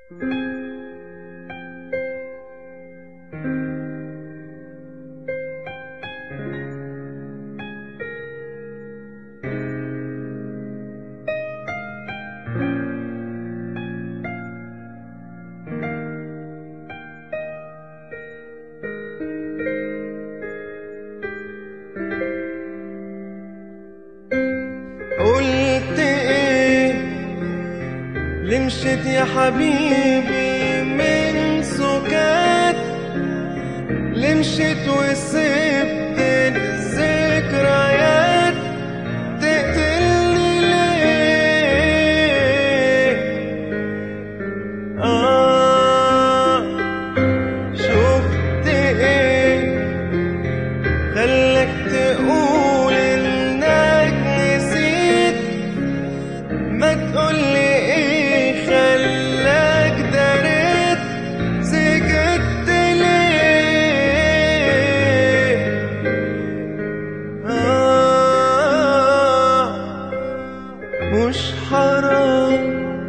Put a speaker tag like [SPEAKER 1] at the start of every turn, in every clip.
[SPEAKER 1] قلت ايه ليه مشيت يا حبيبي من سكات ليه مشيت وسبت الذكريات تقتلني ليه آه شفت ايه خلك تقول انك نسيت ما تقولي ايه خلاك دريت سكت ليه آه مش حرام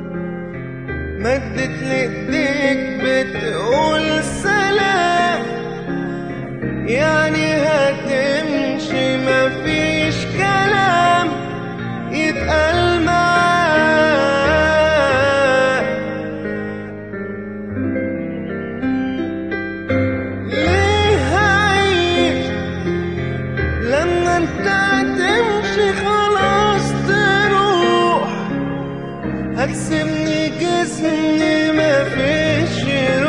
[SPEAKER 1] مدت لإيديك بتقول سلام يعني هتمشي مفيش كلام يتقال معاك ليه هعيش لما انت هتمشي خلاص تروح هتسيبني جسمي مفيش روح